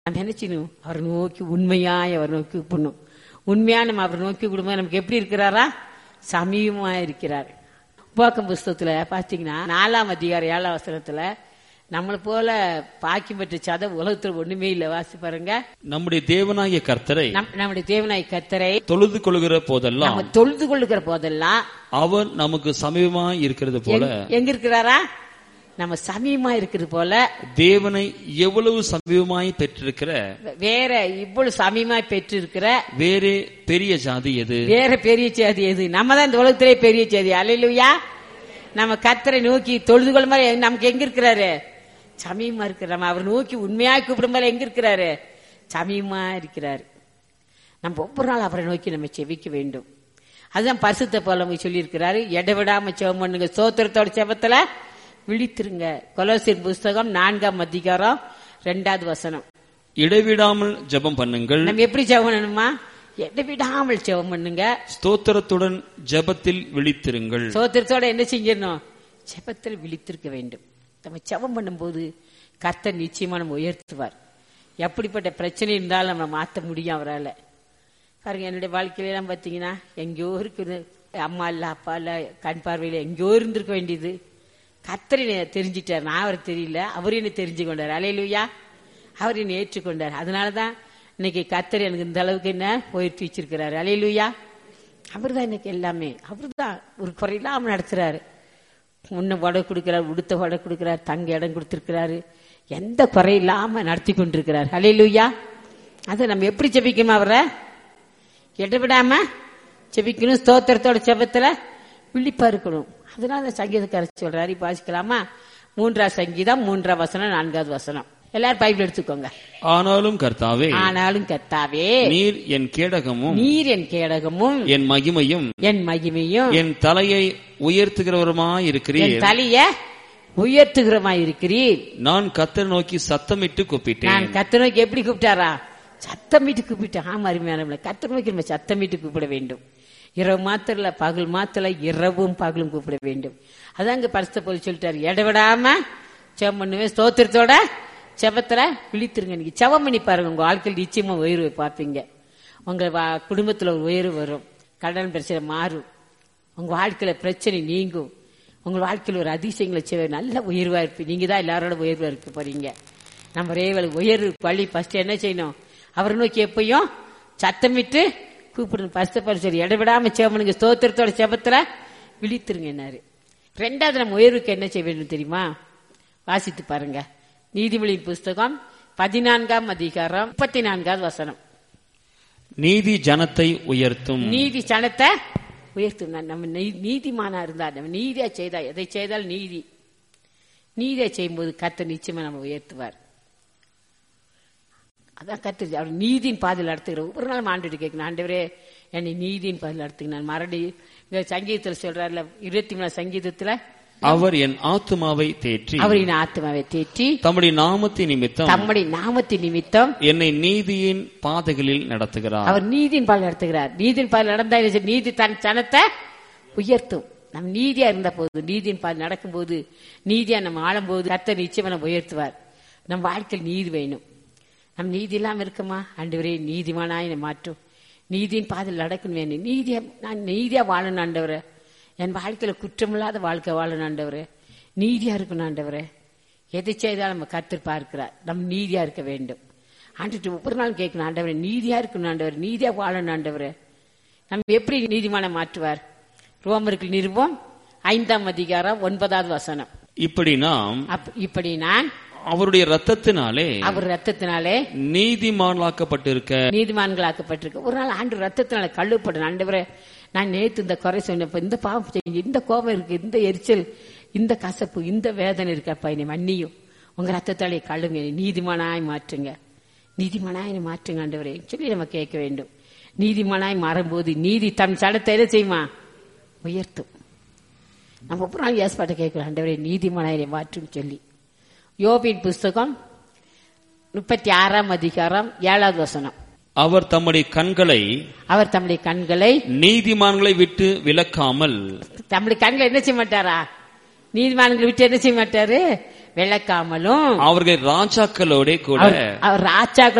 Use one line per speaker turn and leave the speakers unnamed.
நான் நினைச்சினும் அவரை நோக்கி உண்மையாய் அவர் நோக்கி கூப்பிடணும் உண்மையா நம்ம அவரை நோக்கி கூடும்போது நமக்கு எப்படி இருக்கிறாரா சமீபமா இருக்கிறார் உபாக்கம் புஸ்தகத்துல பாத்தீங்கன்னா நாலாம் அதிகாரம் ஏழாம் வசனத்துல நம்மளை போல பாக்கி பெற்ற சத உலகத்துல ஒண்ணுமே இல்ல வாசி பாருங்க
நம்முடைய தேவனாகிய கர்த்தரை
நம்- நம்முடைய தேவனாய் கத்தரை
தொழுது கொள்கிற போதெல்லாம்
நம்ம தொழுது கொள்ளுகிற போதெல்லாம்
அவர் நமக்கு சமீபமாய் இருக்கிறது போல
எங்க- எங்க இருக்கிறாரா நம்ம சமீபமா இருக்கிறது போல
தேவனை எவ்வளவு சமீபமாய் பெற்றிருக்கிற
வேற இவ்வளவு சமீபமாய் பெற்றிருக்கிற
வேறே பெரிய ஜாதி எது
வேற பெரிய சேதி எது நம்ம தான் இந்த உலகத்திலே பெரிய சேதி அலையிலுயா நம்ம கத்தரை நோக்கி தொழுது கொள்ளும் போது நமக்கு எங்க இருக்கிறாரு சமீபமா இருக்கிற நம்ம அவர் நோக்கி உண்மையா கூப்பிடும் போது எங்க இருக்கிறாரு சமீபமா இருக்கிறாரு நம்ம ஒவ்வொரு நாள் அவரை நோக்கி நம்ம செவிக்க வேண்டும் அதுதான் பரிசுத்த போல சொல்லியிருக்கிறாரு எடவிடாம செவம் பண்ணுங்க சோத்திரத்தோட செவத்துல விழித்திருங்க கொலோசியர் புஸ்தகம் நான்காம் அதிகாரம் ரெண்டாவது வசனம்
இடைவிடாமல் ஜெபம் பண்ணுங்கள்
நம்ம எப்படி செவம் பண்ணணுமா எடவிடாமல் செவம் பண்ணுங்க
ஸ்தோத்திரத்துடன் ஜெபத்தில் விழித்திருங்கள்
சோத்திரத்தோட என்ன செஞ்சிடணும் ஜெபத்தில் விழித்திருக்க வேண்டும் நம்ம ஜெபம் பண்ணும்போது கர்த்தர் நிச்சயமா நம்ம உயர்த்துவார் எப்படிப்பட்ட பிரச்சனை இருந்தாலும் நம்ம மாற்ற முடியும் அவரால் பாருங்க என்னுடைய வாழ்க்கையிலாம் பார்த்தீங்கன்னா எங்கேயோ இருக்குது அம்மா இல்ல அப்பா இல்ல கண் பார்வையில் எங்கேயோ இருந்திருக்க வேண்டியது கர்த்தர் என்னை தெரிஞ்சிட்டார் நான் அவர் தெரியல அவர் என்ன தெரிஞ்சு கொண்டார் அலையிலுயா அவர் என்னை ஏற்றுக்கொண்டார் அதனால தான் இன்னைக்கு கர்த்தர் எனக்கு இந்த அளவுக்கு என்ன உயர்த்தி வச்சிருக்கிறாரு அலையிலுயா அவர் தான் எனக்கு எல்லாமே அவர் தான் ஒரு குறையில்லாம நடத்துறாரு முன்ன வடை கொடுக்கிறார் உடுத்த வடை கொடுக்கிறார் தங்க இடம் கொடுத்திருக்கிறாரு எந்த குறையில்லாம நடத்தி கொண்டிருக்கிறார் ஹalleluya அதை நம்ம எப்படி ஜெபிக்கணும் அவரை இடவிடாம ஜெபிக்கணும் ஸ்தோத்திரத்தோட ஜெபத்துல விழிப்பா இருக்கணும் அதனால சங்கீதக்காரர் சொல்றாரு இப்ப வாசிக்கலாமா மூன்றாவது சங்கீதம் மூன்றாம் வசனம் நான்காவது வசனம் எல்லாரும் பைபிள் எடுத்துக்கோங்க
ஆனாலும் கர்த்தாவே
ஆனாலும் கத்தாவே
நீர் என் கேடகமும்
நீர் என் கேடகமும்
என் மகிமையும்
என் மகிமையும்
என் தலையை உயர்த்துகிறவருமாய்
என்
இருக்கிறீர்
தலைய உயர்த்துகிறமாய் இருக்கிறீர்
நான் கத்தர் நோக்கி சத்தமிட்டு கூப்பிட்டேன்
நான் கத்த நோக்கி எப்படி கூப்பிட்டாரா சத்தமிட்டு கூப்பிட்டேன் ஆமா அருமையான கத்த நோக்கி நம்ம சத்தமிட்டு கூப்பிட வேண்டும் இரவு மாத்திரல பகல் மாத்திர இரவும் பகலும் கூப்பிட வேண்டும் அதான் இங்க பரிசுத்த போல சொல்லிட்டாரு இடவிடாம செவம் பண்ணுவேன் ஸ்தோத்திரத்தோட செவத்துல விழித்திருங்க நீங்க செவம் பண்ணி பாருங்க உங்க வாழ்க்கையில் நிச்சயமா உயர்வு பார்ப்பீங்க உங்க வா- குடும்பத்துல ஒரு உயர்வு வரும் கடன் பிரச்சனை மாறும் உங்க வாழ்க்கையில பிரச்சனை நீங்கும் உங்க வாழ்க்கையில ஒரு அதிசயங்களை செய்வ நல்ல உயர்வா இருப்பீங்க நீங்க தான் எல்லாரோட உயர்வா இருக்க போறீங்க நம்ம ரேவல் உயர்வு பள்ளி ஃபர்ஸ்ட் என்ன செய்யணும் அவரை நோக்கி எப்பயும் சத்தமிட்டு கூப்பிடணும் ஃபர்ஸ்ட் பரிசு இடவிடாம சேவனுங்க ஸ்தோத்திரத்தோட செபத்துல விழித்திருங்க என்னாரு ரெண்டாவது நம்ம உயர்வுக்கு என்ன செய்ய வேண்டும் தெரியுமா வாசித்து பாருங்க நீதிமொழியின் புஸ்தகம் பதினான்காம் அதிகாரம் முப்பத்தி நான்காவது வசனம்
நீதி ஜனத்தை உயர்த்தும்
நீதி சனத்தை உயர்த்தும் நான் நம்ம நீ- நீதிமானா இருந்தா நம்ம நீதியா செய்தா எதை செய்தால் நீதி நீதியா செய்யும்போது கர்த்தர் நிச்சயமா நம்ம உயர்த்துவார் அதான் கத்து அவர் நீதியின் பாதையில் நடத்துகிற ஒவ்வொரு நாளும் ஆண்டு கேட்கணும் ஆண்டவரே என்னை நீதியின் பாதையில் நடத்துங்க நான் மறுபடி இந்த சங்கீதத்தில் சொல்றாருல இருபத்தி மூணாம் சங்கீதத்துல
அவர் என் ஆத்துமாவை தேற்றி
அவரின் ஆத்மாவை தேற்றி
தம்முடைய நாமத்தின் நிமித்தம்
தம்முடைய நாமத்தின் நிமித்தம்
என்னை நீதியின் பாதைகளில் நடத்துகிறார்
அவர் நீதியின் பால் நடத்துகிறார் நீதியின் பால் நடந்தா என்ன செய்யும்? நீதி தன் சனத்தை உயர்த்தும் நம்ம நீதியா இருந்த போது நீதியின் பால் நடக்கும்போது நீதியா நம்ம ஆளும்போது கர்த்தர் நிச்சயமா நம்ம உயர்த்துவார் நம்ம வாழ்க்கையில் நீதி வேணும் நம்ம நீதி இல்லாம இருக்குமா ஆண்டவரே நீதிமானாய் என்னை மாற்றும் நீதியின் பாதையில் நடக்கணும் வேணும் நீதியா நான் நீதியா வாழணும் ஆண்டவரே என் வாழ்க்கையில குற்றமில்லாத வாழ்க்கை வாழணும் ஆண்டவரே நீதியா இருக்கணும் ஆண்டவரே எதை செய்தாலும் நம்ம கர்த்தர் பார்க்கிறார் நம்ம நீதியா இருக்க வேண்டும் ஆண்டுட்டு ஒவ்வொரு நாள் கேட்கணும் ஆண்டவரே நீதியா இருக்கணும் ஆண்டவர் நீதியா வாழணும் ஆண்டவரே நம்ம எப்படி நீதிமான மாற்றுவார் ரோமருக்கு நிருபம் ஐந்தாம் அதிகாரம் ஒன்பதாவது வசனம்
இப்படி நாம்
அப்- இப்படி நான்
அவருடைய ரத்தத்தினாலே
அவர் ரத்தத்தினாலே
நீதிமான்களாக்கப்பட்டிருக்க
நீதிமான்களாக்கப்பட்டிருக்கு ஒரு நாள் ஆண்டு ரத்தத்தினால கழுவப்படும் ஆண்டவரே நான் நேத்து இந்த குறை சொன்னப்ப இந்த பாவம் செஞ்சு இந்த கோபம் இருக்கு இந்த எரிச்சல் இந்த கசப்பு இந்த வேதனை இருக்கப்பா என்னை மன்னியும் உங்க ரத்தத்தாலே கழுங்க என்னை நீதிமானாய் மாற்றுங்க நீதிமானாய் என்னை மாற்றுங்க ஆண்டவரே சொல்லி நம்ம கேட்க வேண்டும் நீதிமானாய் மாறும்போது நீதி தன் சடத்தை என்ன செய்யுமா உயர்த்தும் நம்ம ஒவ்வொரு நாள் ஏற்பாட்டை கேட்கிறோம் ஆண்டவரே நீதிமானாய் என்னை மாற்றும் சொல்லி யோபின் புஸ்தகம் முப்பத்தி ஆறாம் அதிகாரம் ஏழாவது வசனம்
அவர் தம்முடைய கண்களை
அவர் தம்முடைய கண்களை
நீதிமான்களை விட்டு விலக்காமல்
தம்முடைய கண்களை என்ன செய்ய மாட்டாரா நீதிமான்களை விட்டு என்ன செய்ய மாட்டாரு விளக்காமலும்
அவர்கள் ராஜாக்களோட கூட
அவர் அவர் ராஜாக்கள்